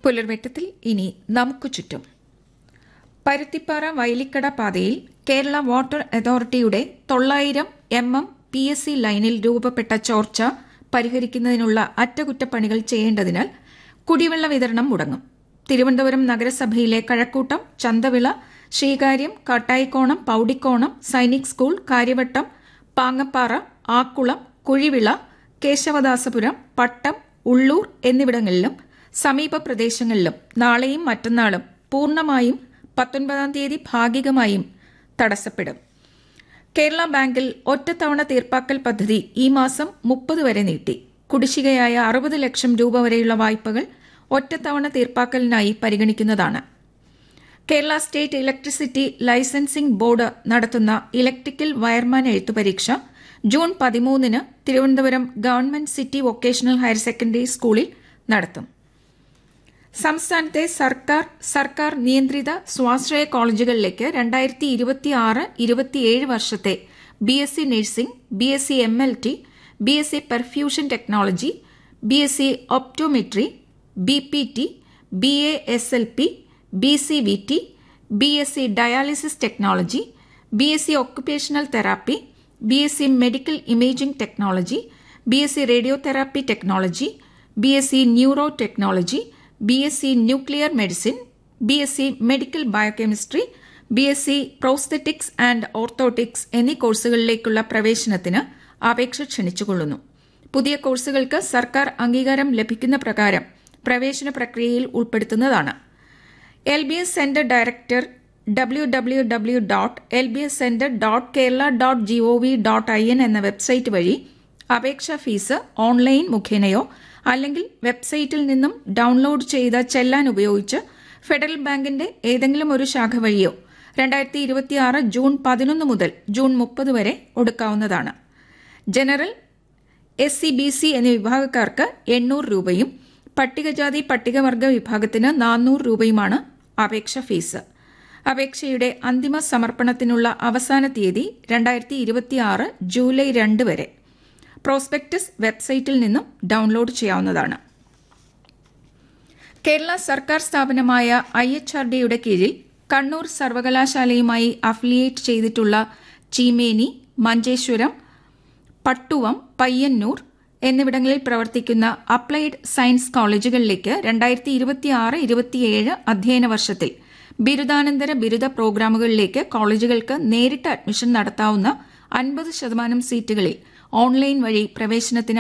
പുലർവെട്ടത്തിൽ ഇനി നമുക്ക് ചുറ്റും പരുത്തിപ്പാറ വൈലിക്കട പാതയിൽ കേരള വാട്ടർ അതോറിറ്റിയുടെ തൊള്ളായിരം M M P S C ലൈനിൽ രൂപപ്പെട്ട ചോർച്ച പരിഹരിക്കുന്നതിനുള്ള അറ്റകുറ്റപ്പണികൾ ചെയ്യേണ്ടതിനാൽ കുടിവെള്ള വിതരണം മുടങ്ങും തിരുവനന്തപുരം നഗരസഭയിലെ കഴക്കൂട്ടം ചന്തവിള ശ്രീകാര്യം കാട്ടായിക്കോണം പൌടിക്കോണം സൈനിക് സ്കൂൾ കാര്യവട്ടം പാങ്ങപ്പാറ ആക്കുളം കുഴിവിള കേശവദാസപുരം പട്ടം ഉള്ളൂർ എന്നിവിടങ്ങളിലും സമീപ പ്രദേശങ്ങളിലും നാളെയും മറ്റന്നാളും പൂർണ്ണമായും പത്തൊൻപതാം തീയതി ഭാഗികമായും തടസ്സപ്പെടും കേരള ബാങ്കിൽ ഒറ്റത്തവണ തീർപ്പാക്കൽ പദ്ധതി ഈ മാസം മുപ്പത് വരെ നീട്ടി കുടിശ്ശികയായ അറുപത് ലക്ഷം രൂപ വരെയുള്ള വായ്പകൾ ഒറ്റത്തവണ തീർപ്പാക്കലിനായി പരിഗണിക്കുന്നതാണ് Kerala state electricity licensing board നടത്തുന്ന ഇലക്ട്രിക്കൽ വയർമാൻ എഴുത്തുപരീക്ഷ ജൂൺ പതിമൂന്നിന് Thiruvananthapuram government city vocational higher secondary സ്കൂളിൽ നടത്തും സംസ്ഥാനത്തെ സർക്കാർ സർക്കാർ നിയന്ത്രിത സ്വാശ്രയ കോളേജുകളിലേക്ക് രണ്ടായിരത്തി ഇരുപത്തിയാറ് ഇരുപത്തിയേഴ് വർഷത്തെ B S C nursing B S C M L T B S C perfusion technology B S C optometry B P T B A S L P B C V T B S C dialysis technology B S C occupational therapy B S C medical imaging technology B S C radiotherapy technology B S C neuro technology B S C nuclear medicine B S C medical biochemistry B S C prosthetics and orthotics എന്നീ കോഴ്സുകളിലേക്കുള്ള പ്രവേശനത്തിന് അപേക്ഷ ക്ഷണിച്ചുകൊള്ളുന്നു പുതിയ കോഴ്സുകൾക്ക് സർക്കാർ അംഗീകാരം ലഭിക്കുന്ന പ്രകാരം പ്രവേശന പ്രക്രിയയിൽ ഉൾപ്പെടുത്തുന്നതാണ് L B S centre director W W W dot L B S centre dot Kerala dot G O V dot I N എന്ന വെബ്സൈറ്റ് വഴി അപേക്ഷാ ഫീസ് ഓൺലൈൻ മുഖേനയോ അല്ലെങ്കിൽ വെബ്സൈറ്റിൽ നിന്നും ഡൌൺലോഡ് ചെയ്ത ചെല്ലാൻ ഉപയോഗിച്ച് ഫെഡറൽ ബാങ്കിന്റെ ഏതെങ്കിലും ഒരു ശാഖ വഴിയോ രണ്ടായിരത്തി ഇരുപത്തിയാറ് ജൂൺ പതിനൊന്ന് മുതൽ ജൂൺ മുപ്പത് വരെ ഒടുക്കാവുന്നതാണ് general S C B C എന്നീ വിഭാഗക്കാർക്ക് എണ്ണൂറ് രൂപയും പട്ടികജാതി പട്ടികവർഗ വിഭാഗത്തിന് നാനൂറ് രൂപയുമാണ് അപേക്ഷ ഫീസ് അപേക്ഷയുടെ അന്തിമ സമർപ്പണത്തിനുള്ള അവസാന തീയതി രണ്ടായിരത്തി ഇരുപത്തിയാറ് ജൂലൈ രണ്ട് വരെ പ്രോസ്പെക്ടസ് വെബ്സൈറ്റിൽ നിന്നും ഡൌൺലോഡ് ചെയ്യാവുന്നതാണ് കേരള സർക്കാർ സ്ഥാപനമായ ഐ എച്ച് ആർ ഡിയുടെ കീഴിൽ കണ്ണൂർ സർവകലാശാലയുമായി അഫിലിയേറ്റ് ചെയ്തിട്ടുള്ള ചീമേനി മഞ്ചേശ്വരം പട്ടുവം പയ്യന്നൂർ എന്നിവിടങ്ങളിൽ പ്രവർത്തിക്കുന്ന അപ്ലൈഡ് സയൻസ് കോളേജുകളിലേക്ക് രണ്ടായിരത്തി ഇരുപത്തിയാറ് ഇരുപത്തിയേഴ് അധ്യയന വർഷത്തിൽ ബിരുദാനന്തര ബിരുദ പ്രോഗ്രാമുകളിലേക്ക് കോളേജുകൾക്ക് നേരിട്ട് അഡ്മിഷൻ നടത്താവുന്ന അൻപത് ശതമാനം സീറ്റുകളിൽ ഓൺലൈൻ വഴി പ്രവേശനത്തിന്